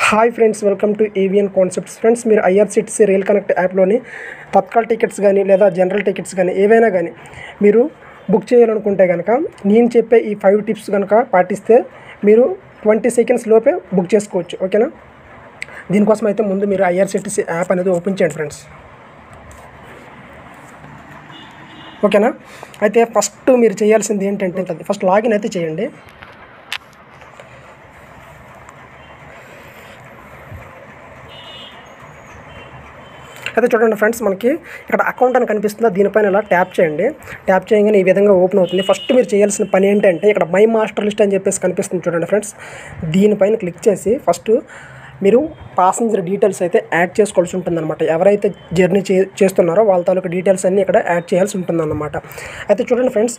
hi friends welcome to AVN concepts friends మీరు IRCTC rail connect యాప్లోని Tatkal tickets కానీ లేదా జనరల్ టికెట్స్ కానీ ఏవైనా కానీ మీరు బుక్ చేయాలనుకుంటే కనుక నేను చెప్పే ఈ ఫైవ్ టిప్స్ కనుక పాటిస్తే మీరు ట్వంటీ సెకండ్స్ లోపే బుక్ చేసుకోవచ్చు ఓకేనా దీనికోసం అయితే ముందు మీరు ఐఆర్సిటిసి యాప్ అనేది ఓపెన్ చేయండి ఫ్రెండ్స్ ఓకేనా అయితే ఫస్ట్ మీరు చేయాల్సింది ఏంటంటే ఫస్ట్ లాగిన్ అయితే చేయండి అయితే చూడండి ఫ్రెండ్స్ మనకి ఇక్కడ అకౌంట్ అని కనిపిస్తుందా దీనిపైన ఇలా ట్యాప్ చేయండి ట్యాప్ చేయగానే ఈ విధంగా ఓపెన్ అవుతుంది ఫస్ట్ మీరు చేయాల్సిన పని ఏంటంటే ఇక్కడ మై మాస్టర్ లిస్ట్ అని చెప్పేసి కనిపిస్తుంది చూడండి ఫ్రెండ్స్ దీనిపైన క్లిక్ చేసి ఫస్ట్ మీరు పాసెంజర్ డీటెయిల్స్ అయితే యాడ్ చేసుకోవాల్సి ఉంటుందన్నమాట ఎవరైతే జర్నీ చే చేస్తున్నారో వాళ్ళ తాలూకు డీటెయిల్స్ అన్నీ ఇక్కడ యాడ్ చేయాల్సి ఉంటుందన్నమాట అయితే చూడండి ఫ్రెండ్స్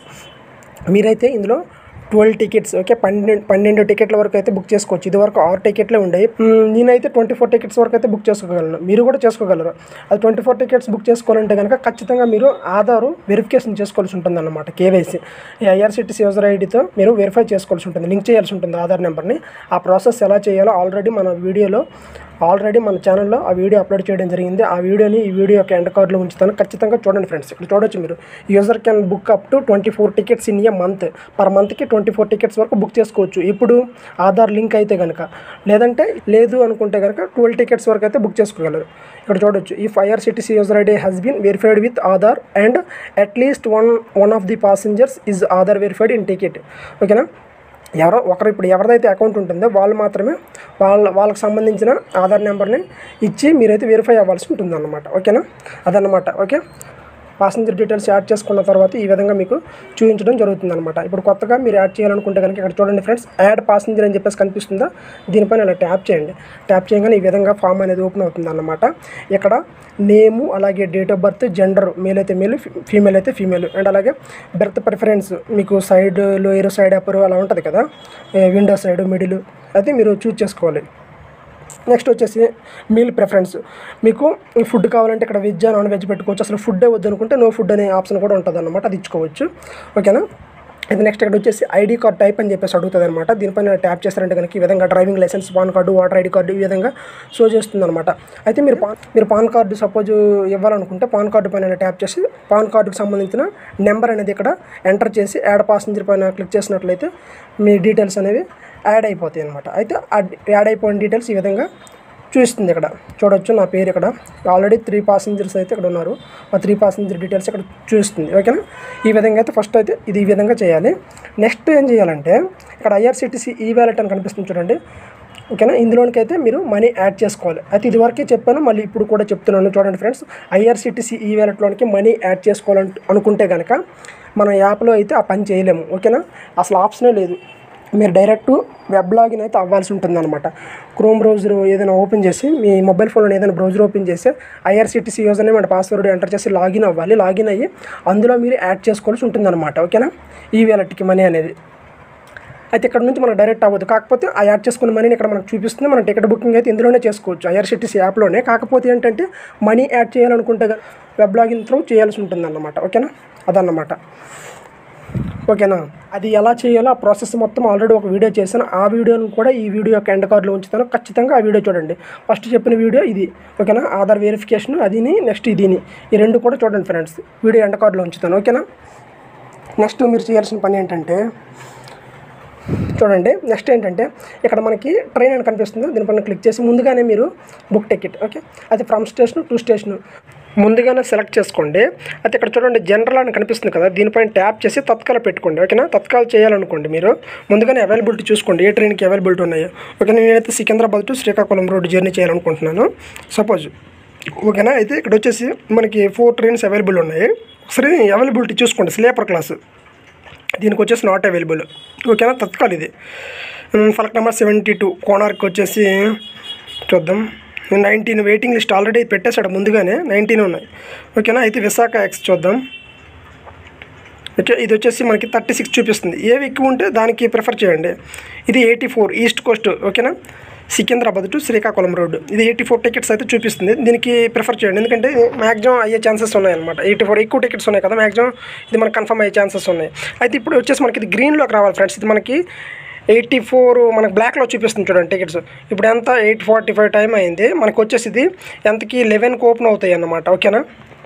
మీరైతే ఇందులో ట్వెల్వ్ టికెట్స్ ఓకే పన్నెండు పన్నెండు టికెట్ల వరకు అయితే బుక్ చేసుకోవచ్చు ఇది వరకు ఆరు టికెట్లే ఉండేవి మ్మ్, నేనైతే ట్వంటీ ఫోర్ టికెట్స్ వరకు అయితే బుక్ చేసుకోగలను మీరు కూడా చేసుకోగలరు అది ట్వంటీ ఫోర్ టికెట్స్ బుక్ చేసుకోవాలంటే కనుక ఖచ్చితంగా మీరు ఆధార్ వెరిఫికేషన్ చేసుకోవాల్సి ఉంటుంది అన్నమాట కేవైసీ ఈ ఐఆర్సిటీసీ యూజర్ ఐడితో మీరు వెరిఫై చేసుకోవాల్సి ఉంటుంది లింక్ చేయాల్సి ఉంటుంది ఆధార్ నెంబర్ని ఆ ప్రాసెస్ ఎలా చేయాలో ఆల్రెడీ మన వీడియోలో ఆల్రెడీ మన ఛానల్లో ఆ వీడియో అప్లోడ్ చేయడం జరిగింది ఆ వీడియోని ఈ వీడియో యొక్క ఎండ్ కార్డులో ఉంచుతాను ఖచ్చితంగా చూడండి ఫ్రెండ్స్ ఇక్కడ చూడొచ్చు మీరు user can book up to twenty four tickets in a month per మంత్కి ట్వంటీ ఫోర్ టికెట్స్ వరకు బుక్ చేసుకోవచ్చు ఇప్పుడు ఆధార్ లింక్ అయితే కనుక లేదంటే లేదు అనుకుంటే కనుక ట్వెల్వ్ టికెట్స్ వరకు అయితే బుక్ చేసుకోగలరు ఇక్కడ చూడొచ్చు ఈ IRCTC user ID has been verified with Aadhaar and at least one one of the passengers is Aadhaar verified in ticket ఓకేనా ఎవరో ఒకరు ఇప్పుడు ఎవరిదైతే అకౌంట్ ఉంటుందో వాళ్ళు మాత్రమే వాళ్ళ వాళ్ళకి సంబంధించిన ఆధార్ నెంబర్ని ఇచ్చి మీరైతే వెరిఫై అవ్వాల్సి ఉంటుంది అన్నమాట ఓకేనా అదన్నమాట ఓకే పాసెంజర్ డీటెయిల్స్ యాడ్ చేసుకున్న తర్వాత ఈ విధంగా మీకు చూపించడం జరుగుతుంది అనమాట ఇప్పుడు కొత్తగా మీరు యాడ్ చేయాలనుకుంటే కనుక ఇక్కడ చూడండి ఫ్రెండ్స్ యాడ్ పాసెంజర్ అని చెప్పేసి కనిపిస్తుందా దీనిపైన ఇలా ట్యాప్ చేయండి ట్యాప్ చేయగానే ఈ విధంగా ఫామ్ అనేది ఓపెన్ అవుతుంది అన్నమాట ఇక్కడ నేము అలాగే date of birth gender male అయితే మేల్ ఫీమేల్ అయితే ఫీమేల్ అండ్ అలాగే బెర్త్ ప్రిఫరెన్స్ మీకు సైడ్ లోయర్ సైడ్ అప్పర్ అలా ఉంటుంది కదా విండో సైడ్ మిడిల్ అది మీరు చూజ్ చేసుకోవాలి నెక్స్ట్ వచ్చేసి మీల్ ప్రిఫరెన్స్ మీకు ఈ ఫుడ్ కావాలంటే ఇక్కడ వెజ్ నాన్ వెజ్ పెట్టుకోవచ్చు అసలు ఫుడ్డే వద్దు అనుకుంటే నో ఫుడ్ అనే ఆప్షన్ కూడా ఉంటుంది అనమాట అది ఇచ్చుకోవచ్చు ఓకేనా ఇది నెక్స్ట్ ఇక్కడ వచ్చేసి ఐడి కార్డ్ టైప్ అని చెప్పేసి అడుగుతుంది అనమాట దీనిపైన ట్యాప్ చేస్తారంటే కనుక ఈ విధంగా driving licence PAN card voter ID card ఈ విధంగా షో చేస్తుంది అనమాట అయితే మీరు పాన్ మీరు పాన్ కార్డు సపోజ్ ఇవ్వాలనుకుంటే పాన్ కార్డు పైన ట్యాప్ చేసి పాన్ కార్డుకి సంబంధించిన నెంబర్ అనేది ఇక్కడ ఎంటర్ చేసి యాడ్ పాసెంజర్ పైన క్లిక్ చేసినట్లయితే మీ డీటెయిల్స్ అనేవి యాడ్ అయిపోతాయి అనమాట అయితే ఆ యాడ్ అయిపోయిన డీటెయిల్స్ ఈ విధంగా చూస్తుంది ఇక్కడ చూడొచ్చు నా పేరు ఇక్కడ ఆల్రెడీ త్రీ పాసెంజర్స్ అయితే ఇక్కడ ఉన్నారు ఆ త్రీ పాసెంజర్ డీటెయిల్స్ ఇక్కడ చూస్తుంది ఓకేనా ఈ విధంగా అయితే ఫస్ట్ అయితే ఇది ఈ విధంగా చేయాలి నెక్స్ట్ ఏం చేయాలంటే ఇక్కడ ఐఆర్సిటీసీ ఈ వ్యాలెట్ అని కనిపిస్తుంది చూడండి ఓకేనా ఇందులోనికి అయితే మీరు మనీ యాడ్ చేసుకోవాలి అయితే ఇదివరకే చెప్పాను మళ్ళీ ఇప్పుడు కూడా చెప్తున్నాను చూడండి ఫ్రెండ్స్ ఐఆర్సిటీసీ ఈ వ్యాలెట్లోనికి మనీ యాడ్ చేసుకోవాలని అనుకుంటే కనుక మన యాప్లో అయితే ఆ పని చేయలేము ఓకేనా అసలు ఆప్షనే లేదు మీరు డైరెక్ట్ వెబ్ లాగిన్ అయితే అవ్వాల్సి ఉంటుంది అనమాట క్రోమ్ బ్రౌజర్ ఏదైనా ఓపెన్ చేసి మీ మొబైల్ ఫోన్లో ఏదైనా బ్రౌజర్ ఓపెన్ చేసి IRCTC user name and password enter చేసి లాగిన్ అవ్వాలి లాగిన్ అయ్యి అందులో మీరు యాడ్ చేసుకోవాల్సి ఉంటుంది అనమాట ఓకేనా ఈ వ్యాలెట్కి మనీ అనేది అయితే ఇక్కడ నుంచి మనకు డైరెక్ట్ అవ్వదు కాకపోతే ఆ యాడ్ చేసుకున్న మనీని ఇక్కడ మనకు చూపిస్తుంది మన టికెట్ బుకింగ్ అయితే ఇందులోనే చేసుకోవచ్చు ఐఆర్సిటీసీ యాప్లోనే కాకపోతే ఏంటంటే మనీ యాడ్ చేయాలనుకుంటే వెబ్ లాగిన్ త్రూ చేయాల్సి ఉంటుంది అన్నమాట ఓకేనా అదన్నమాట ఓకేనా అది ఎలా చేయాలో ఆ ప్రాసెస్ మొత్తం ఆల్రెడీ ఒక వీడియో చేశాను ఆ వీడియోని కూడా ఈ వీడియో యొక్క ఎండ్ కార్డులో ఉంచుతాను ఖచ్చితంగా ఆ వీడియో చూడండి ఫస్ట్ చెప్పిన వీడియో ఇది ఓకేనా ఆధార్ వెరిఫికేషన్ అదిని నెక్స్ట్ ఇదిని ఈ రెండు కూడా చూడండి ఫ్రెండ్స్ వీడియో ఎండ్ కార్డులో ఉంచుతాను ఓకేనా నెక్స్ట్ మీరు చేయాల్సిన పని ఏంటంటే చూడండి నెక్స్ట్ ఏంటంటే ఇక్కడ మనకి ట్రైన్ అని కనిపిస్తుంది దీనిపైన క్లిక్ చేసి ముందుగానే మీరు బుక్ టికెట్ ఓకే అది ఫ్రమ్ స్టేషన్ టు స్టేషన్ ముందుగానే సెలెక్ట్ చేసుకోండి అయితే ఇక్కడ చూడండి జనరల్ అని కనిపిస్తుంది కదా దీనిపైన ట్యాప్ చేసి తత్కాల పెట్టుకోండి ఓకేనా తత్కాల చేయాలనుకోండి మీరు ముందుగానే అవైలబిలిటీ చూసుకోండి ఏ ట్రైన్కి అవైలబిలిటీ ఉన్నాయో ఓకే నేనైతే Secunderabad to Srikakulam road journey చేయాలనుకుంటున్నాను సపోజ్ ఓకేనా అయితే ఇక్కడ వచ్చేసి మనకి ఫోర్ ట్రైన్స్ అవైలబుల్ ఉన్నాయి సరే అవైలబిలిటీ చూసుకోండి స్లీపర్ క్లాస్ దీనికి వచ్చేసి నాట్ అవైలబుల్ ఓకేనా తత్కాల్ ఇది um, Falak number seventy two Konark వచ్చేసి చూద్దాం నైన్టీన్ వెయిటింగ్ లిస్ట్ ఆల్రెడీ పెట్టేశాడు ముందుగానే నైన్టీన్ ఉన్నాయి ఓకేనా అయితే విశాఖ ఎక్స్ చూద్దాం ఓకే ఇది వచ్చేసి మనకి థర్టీ సిక్స్ చూపిస్తుంది ఏవి ఎక్కువ ఉంటే దానికి ప్రిఫర్ చేయండి ఇది ఎయిటీ ఫోర్ ఈస్ట్ కోస్ట్ ఓకేనా సికింద్రాబాద్ టు శ్రీకాకుళం రోడ్డు ఇది ఎయిటీ ఫోర్ టికెట్స్ అయితే చూపిస్తుంది దీనికి ప్రిఫర్ చేయండి ఎందుకంటే మ్యాక్సిమం అయ్యే ఛాన్సెస్ ఉన్నాయి అనమాట ఎయిటీ ఫోర్ ఎక్కువ టికెట్స్ ఉన్నాయి కదా మ్యాక్సిమం ఇది మనకు కన్ఫర్మ్ అయ్యే ఛాన్సెస్ ఉన్నాయి అయితే ఇప్పుడు వచ్చేసి మనకి ఇది గ్రీన్లోకి రావాలి ఫ్రెండ్స్ ఇది మనకి ఎయిటీ ఫోర్ మనకు బ్లాక్లో చూపిస్తుంది చూడండి టికెట్స్ ఇప్పుడు ఎంత ఎయిట్ ఫార్టీ ఫైవ్ టైం అయింది మనకు వచ్చేసి ఇది ఎంతకి లెవెన్కి ఓపెన్ అవుతాయి అన్నమాట ఓకేనా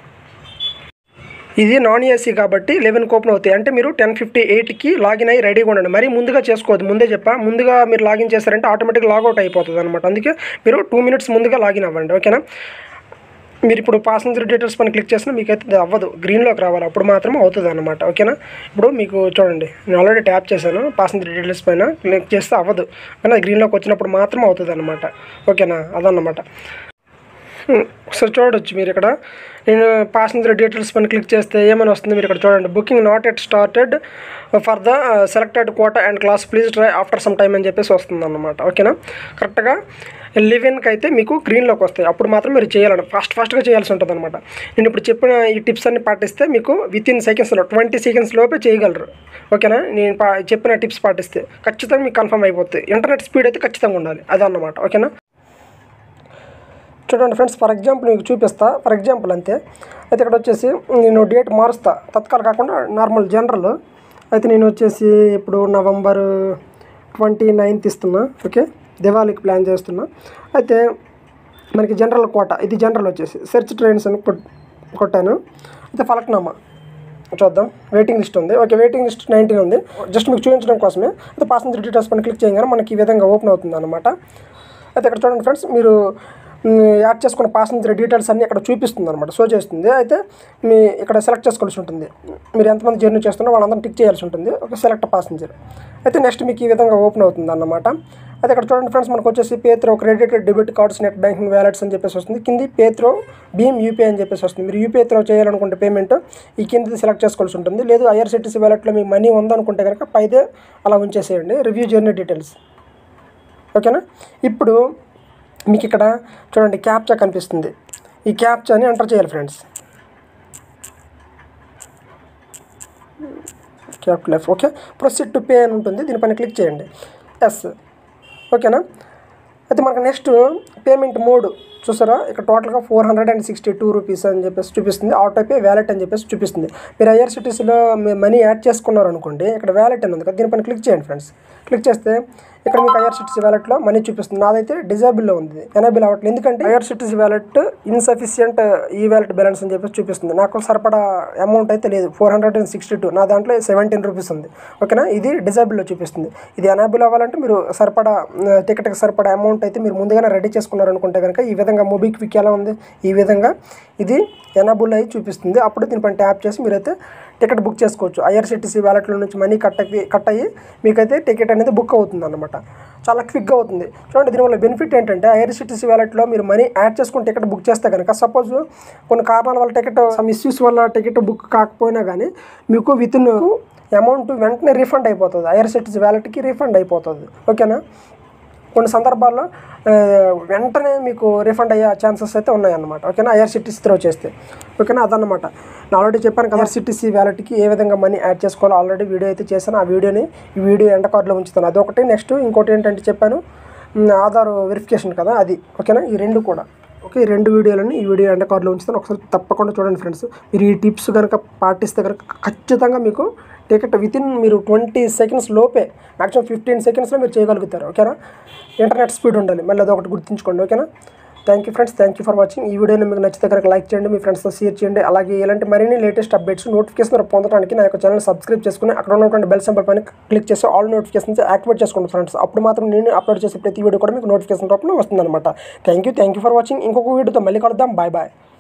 ఇది నాన్ ఏసీ కాబట్టి లెవెన్కి ఓపెన్ అవుతాయి అంటే మీరు టెన్ ఫిఫ్టీ ఎయిట్కి లాగిన్ అయ్యి రెడీగా ఉండండి మరి ముందుగా చేసుకోవద్దు ముందే చెప్పా ముందుగా మీరు లాగిన్ చేస్తారంటే ఆటోమేటిక్ లాగౌట్ అయిపోతుంది అనమాట అందుకే మీరు టూ మినిట్స్ ముందుగా లాగిన్ అవ్వండి ఓకేనా మీరు ఇప్పుడు పాసెంజర్ డీటెయిల్స్ పని క్లిక్ చేసినా మీకు అయితే ఇది అవ్వదు గ్రీన్లోకి రావాలి అప్పుడు మాత్రమే అవుతుంది అనమాట ఓకేనా ఇప్పుడు మీకు చూడండి నేను ఆల్రెడీ ట్యాప్ చేశాను పాసెంజర్ డీటెయిల్స్ పైన క్లిక్ చేస్తే అవ్వదు కానీ అది గ్రీన్లోకి వచ్చినప్పుడు మాత్రం అవుతుంది అనమాట ఓకేనా అదన్నమాట ఉమ్, ఒకసారి చూడొచ్చు మీరు ఇక్కడ నేను పాసెంజర్ డీటెయిల్స్ పైన క్లిక్ చేస్తే ఏమైనా వస్తుంది మీరు ఇక్కడ చూడండి booking not yet started for the selected quota and class please try after some time అని చెప్పేసి వస్తుంది అనమాట ఓకేనా కరెక్ట్గా లివెన్కి అయితే మీకు గ్రీన్లోకి వస్తాయి అప్పుడు మాత్రం మీరు చేయాలని ఫాస్ట్ ఫాస్ట్గా చేయాల్సి ఉంటుంది అనమాట నేను ఇప్పుడు చెప్పిన ఈ టిప్స్ అన్ని పాటిస్తే మీకు విత్ ఇన్ సెకండ్స్లో ట్వంటీ సెకండ్స్ లోపే చేయగలరు ఓకేనా నేను పా చెప్పిన టిప్స్ పాటిస్తే ఖచ్చితంగా మీకు కన్ఫర్మ్ అయిపోతుంది ఇంటర్నెట్ స్పీడ్ అయితే ఖచ్చితంగా ఉండాలి అదన్నమాట ఓకేనా చూడండి ఫ్రెండ్స్ ఫర్ ఎగ్జాంపుల్ మీకు చూపిస్తా ఫర్ ఎగ్జాంపుల్ అంతే అయితే ఇక్కడ వచ్చేసి నేను డేట్ మారుస్తా తత్కాల కాకుండా నార్మల్ జనరల్ అయితే నేను వచ్చేసి ఇప్పుడు నవంబర్ ట్వంటీ నైన్త్ ఇస్తున్నా ఓకే దివాళీకి ప్లాన్ చేస్తున్నా అయితే మనకి జనరల్ కోట ఇది జనరల్ వచ్చేసి సెర్చ్ ట్రైన్స్ అని కొట్- కొట్టాను అయితే ఫలక్నామా చూద్దాం వెయిటింగ్ లిస్ట్ ఉంది ఓకే వెయిటింగ్ లిస్ట్ నైన్టీన్ ఉంది జస్ట్ మీకు చూపించడం కోసమే అయితే పాసెంజర్ డీటెయిల్స్ పైన క్లిక్ చేయగానే మనకి ఈ విధంగా ఓపెన్ అవుతుంది అనమాట అయితే ఇక్కడ చూడండి ఫ్రెండ్స్ మీరు మ్, యాడ్ చేసుకున్న పాసెంజర్ డీటెయిల్స్ అన్నీ ఇక్కడ చూపిస్తుంది అనమాట షో చేస్తుంది అయితే మీ ఇక్కడ సెలెక్ట్ చేసుకోవాల్సి ఉంటుంది మీరు ఎంతమంది జర్నీ చేస్తున్నారో వాళ్ళందరం టిక్ చేయాల్సి ఉంటుంది ఒక సెలెక్ట్ పాసెంజర్ అయితే నెక్స్ట్ మీకు ఈ విధంగా ఓపెన్ అవుతుంది అన్నమాట అయితే ఇక్కడ చూడండి ఫ్రెండ్స్ మనకు వచ్చేసి పేత్రో credit debit cards net banking wallets అని చెప్పేసి వస్తుంది కింది పేత్రో భీమ్ యూపీఐ అని చెప్పేసి వస్తుంది మీరు యూపీఐ త్రో చేయాలనుకుంటే పేమెంట్ ఈ కింది సెలెక్ట్ చేసుకోవాల్సి ఉంటుంది లేదు ఐఆర్సిటీసీ వ్యాలెట్లో మీకు మనీ ఉందనుకుంటే కనుక పైదే అలా ఉంచేసేయండి రివ్యూ జర్నీ డీటెయిల్స్ ఓకేనా ఇప్పుడు మీకు ఇక్కడ చూడండి క్యాప్చా కనిపిస్తుంది ఈ క్యాప్చాని ఎంటర్ చేయాలి friends cap left okay proceed to pay అని ఉంటుంది దీనిపైన క్లిక్ చేయండి ఎస్ ఓకేనా అయితే మనకు నెక్స్ట్ పేమెంట్ మోడ్ చూసారా ఇక్కడ టోటల్గా four hundred and sixty two rupees అని చెప్పేసి చూపిస్తుంది ఆటో పే వ్యాలెట్ అని చెప్పేసి చూపిస్తుంది మీరు ఐఆర్సిటీసీలో మీ మనీ యాడ్ చేసుకున్నారు అనుకోండి ఇక్కడ వ్యాలెట్ అని ఉంది కదా దీనిపైన క్లిక్ చేయండి ఫ్రెండ్స్ క్లిక్ చేస్తే ఇక్కడ మీకు ఐఆర్సిటీసీ వ్యాలెట్లో మనీ చూపిస్తుంది నాదైతే డిజేబుల్లో ఉంది ఎనేబుల్ అవ్వట్లేదు ఎందుకంటే ఐఆర్సిటీసీ వ్యాలెట్ ఇన్సఫిషియంట్ ఈ వ్యాలెట్ బ్యాలెన్స్ అని చెప్పేసి చూపిస్తుంది నాకు సరిపడా అమౌంట్ అయితే లేదు four hundred and sixty two నా దాంట్లో సెవెంటీన్ రూపీస్ ఉంది ఓకేనా ఇది డిజేబుల్లో చూపిస్తుంది ఇది ఎనేబుల్ అవ్వాలంటే మీరు సరిపడా టికెట్కి సరిపడా అమౌంట్ అయితే మీరు ముందుగానే రెడీ చేసుకున్నారు అనుకుంటే కనుక ఈ విధంగా మొబిక్విక్ ఎలా ఉంది ఈ విధంగా ఇది ఎనబుల్ అయ్యి చూపిస్తుంది అప్పుడు దీనిపైన ట్యాప్ చేసి మీరైతే టికెట్ బుక్ చేసుకోవచ్చు ఐఆర్సిటీసీ వ్యాలెట్లో నుంచి మనీ కట్ అయ్యి కట్ అయ్యి మీకైతే టికెట్ అనేది బుక్ అవుతుంది అనమాట చాలా క్విక్గా అవుతుంది చూడండి దీనివల్ల బెనిఫిట్ ఏంటంటే ఐఆర్సిటీసీ వ్యాలెట్లో మీరు మనీ యాడ్ చేసుకుని టికెట్ బుక్ చేస్తే కనుక సపోజ్ కొన్ని కారణాల వల్ల టికెట్ సమ్ ఇష్యూస్ వల్ల టికెట్ బుక్ కాకపోయినా కానీ మీకు విత్ ఇన్ అమౌంట్ వెంటనే రీఫండ్ అయిపోతుంది ఐఆర్సిటీసీ వ్యాలెట్కి రీఫండ్ అయిపోతుంది ఓకేనా కొన్ని సందర్భాల్లో ఆ, వెంటనే మీకు రీఫండ్ అయ్యే ఛాన్సెస్ అయితే ఉన్నాయన్నమాట ఓకేనా ఐఆర్సిటీసీ త్రో చేస్తే ఓకేనా అదన్నమాట నేను ఆల్రెడీ చెప్పాను కదా ఐఆర్సిటీసీ వ్యాలెట్కి ఏ విధంగా మనీ యాడ్ చేసుకోవాలో ఆల్రెడీ వీడియో అయితే చేశాను ఆ వీడియోని ఈ వీడియో ఎండ కార్డులో ఉంచుతాను అదొకటి నెక్స్ట్ ఇంకోటి ఏంటంటే చెప్పాను ఉమ్, ఆధార్ వెరిఫికేషన్ కదా అది ఓకేనా ఈ రెండు కూడా ఓకే ఈ రెండు వీడియోలని ఈ వీడియో ఎండ కార్డులో ఉంచుతాను ఒకసారి తప్పకుండా చూడండి ఫ్రెండ్స్ మీరు ఈ టిప్స్ కనుక పాటిస్తే కనుక ఖచ్చితంగా మీకు టికెట్ విత్ ఇన్ మీరు ట్వంటీ సెకండ్స్ లోపే మ్యాక్సిమం ఫిఫ్టీన్ సెకండ్స్లో మీరు చేయగలుగుతారు ఓకేనా ఇంటర్నెట్ స్పీడ్ ఉండాలి మళ్ళీ అదొకటి గుర్తుంచుకోండి ఓకేనా thank you friends thank you for watching ఈ వీడియోని మీకు నచ్చితే కనుక లైక్ చేయండి మీ ఫ్రెండ్స్తో షేర్ చేయండి అలాగే ఇలాంటి మరిన్ని లేటెస్ట్ అప్డేట్స్ నోటిఫికేషన్ పొందడానికి నా యొక్క ఛానల్ సబ్స్క్రైబ్ చేసుకుని అక్కడ ఉన్నటువంటి బెల్ సింబల్ పైన క్లిక్ చేసి ఆల్ నోటిఫికేషన్స్ యాక్టివేట్ చేసుకోండి ఫ్రెండ్స్ అప్పుడు మాత్రం నేను అప్లోడ్ చేసే ప్రతి వీడియో కూడా మీకు నోటిఫికేషన్ రూపంలో వస్తుందన్నమాట thank you thank you for watching ఇంకొక వీడియోతో మళ్ళీ కలుద్దాం బాయ్ బాయ్